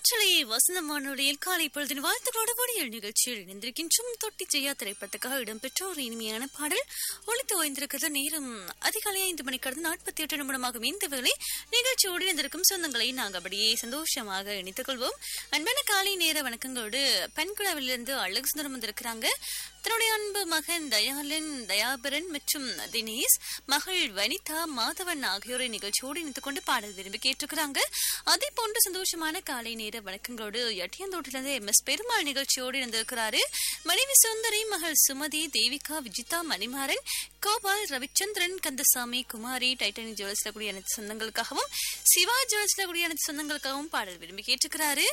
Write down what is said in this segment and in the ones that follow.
காற்றலை வசந்த வானொலியில் காலை பொழுதின் வாழ்த்துக்களோட வடியல் நிகழ்ச்சியில் இணைந்திருக்கின்றோம் தொட்டி ஜெயா திரைப்படத்துக்காக இடம்பெற்ற ஒரு இனிமையான பாடல் ஒளித்து ஓய்ந்திருக்கிறது நேரம் அதிகாலை ஐந்து மணி கடந்து நாற்பத்தி எட்டு நிமிடமாகும் இந்த வேளை நிகழ்ச்சியோடு இணைந்திருக்கும் சொந்தங்களை நாங்கள் அப்படியே சந்தோஷமாக இணைத்துக் கொள்வோம் அன்பான காலை நேர வணக்கங்களோடு பெண்குழாவிலிருந்து அழகு சுந்தரம் வந்திருக்கிறாங்க தன்னுடைய அன்பு மகன் தயாளன் தயாபரன் மற்றும் தினேஷ் மகள் வனிதா மாதவன் ஆகியோரை நிகழ்ச்சியோடு இணைத்துக் கொண்டு பாடல் விரும்பி கேட்டிருக்கிறாங்க அதே போன்று சந்தோஷமான காலை நேர வணக்கங்களோடு எட்டியந்தோட்டிலிருந்து எம் எஸ் பெருமாள் நிகழ்ச்சியோடு இருந்திருக்கிறாரு மனைவி சுந்தரி மகள் சுமதி தேவிகா விஜிதா மணிமாறன் கோபால் ரவிச்சந்திரன் கந்தசாமி குமாரி டைட்டானிக் ஜுவல்ஸ்ல கூடிய அனைத்து சொந்தங்களுக்காகவும் சிவா ஜுவல்ஸ்ல கூடிய அனைத்து சொந்தங்களுக்காகவும் பாடல் விரும்பி கேட்டிருக்கிறாரு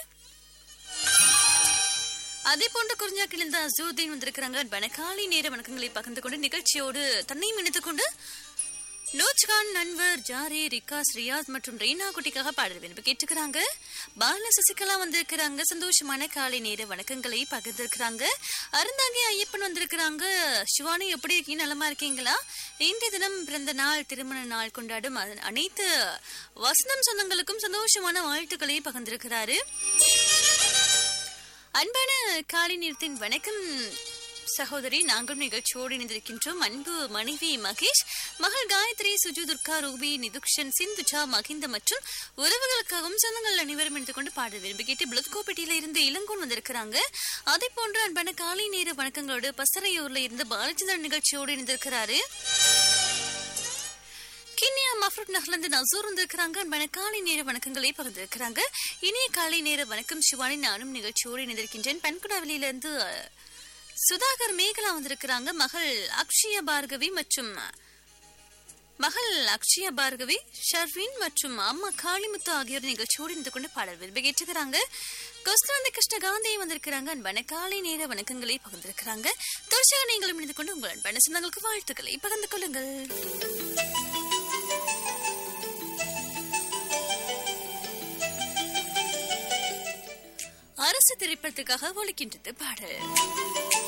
அதே போன்ற குறிஞ்சாக்கிலிருந்து அசூர்தீன் வந்திருக்கிறாங்க வணக்காலை நேர வணக்கங்களை பகிர்ந்து கொண்டு நிகழ்ச்சியோடு தன்னையும் இணைத்துக் கொண்டு நூச்கான் நன்வர் ஜாரி ரிகாஸ் ரியாஸ் மற்றும் ரெய்னா குட்டிக்காக பாடல் விரும்பி கேட்டுக்கிறாங்க பால சசிகலா வந்திருக்கிறாங்க சந்தோஷமான காலை நேர வணக்கங்களை பகிர்ந்திருக்கிறாங்க அருந்தாங்கி ஐயப்பன் வந்திருக்கிறாங்க சிவானி எப்படி இருக்கீங்க நலமா இருக்கீங்களா இன்றைய தினம் பிறந்த நாள் திருமண நாள் கொண்டாடும் அ- அனைத்து வசந்தம் சொந்தங்களுக்கும் சந்தோஷமான வாழ்த்துக்களை பகிர்ந்திருக்கிறாரு அன்பான காலை நேரத்தின் வணக்கம் சகோதரி நாங்கள் நிகழ்ச்சியோடு இணைந்திருக்கின்றோம் அன்பு மனைவி மகேஷ் மகள் காயத்ரி சுஜு துர்கா ரூபி நிதுக்ஷன் சிந்துஜா மகிந்த மற்றும் உறவுகளுக்காகவும் சொந்தங்கள் அனைவரும் எடுத்துக் கொண்டு பாட விரும்பி கேட்டு பிளத்கோப்பேட்டையில இருந்து இளங்கோன் வந்திருக்கிறாங்க அதே போன்று அன்பான காலை நேர வணக்கங்களோடு பசறையூர்ல இருந்து பாலச்சந்திரன் நிகழ்ச்சியோடு இணைந்திருக்கிறாரு கிண்ணியா மஃப்ரூட் நகர்லேருந்து நசூர் வந்திருக்கிறாங்க அன்பான காலை நேர வணக்கங்களை பகிர்ந்திருக்கிறாங்க இனிய காலை நேர வணக்கம் சிவானி நானும் நிகழ்ச்சியோடு இணைந்திருக்கின்றேன் பன்குடாவிலிருந்து அஹ், சுதாகர் மேகலா வந்திருக்கிறாங்க மகள் அக்ஷயா பார்கவி மற்றும் மகள் அக்ஷயா பார்கவி ஷர்வின் மற்றும் அம்மா காளிமுத்து ஆகியோர் நிகழ்ச்சியோடு இருந்து கொண்டு பாடல் விரும்பி கேட்டுக்கிறாங்க கொஸ்தாந்த கிருஷ்ணகாந்தி வந்திருக்கிறாங்க அன்பான காலை நேர வணக்கங்களை பகிர்ந்திருக்கிறாங்க தொடர்ச்சியாக நீங்களும் இணைந்து கொண்டு உங்கள் அன்பான சொந்தங்களுக்கு வாழ்த்துக்களை பகிர்ந்து கொள்ளுங்கள் அரசு திரைப்படத்துக்காக ஒழிக்கின்றது பாடல்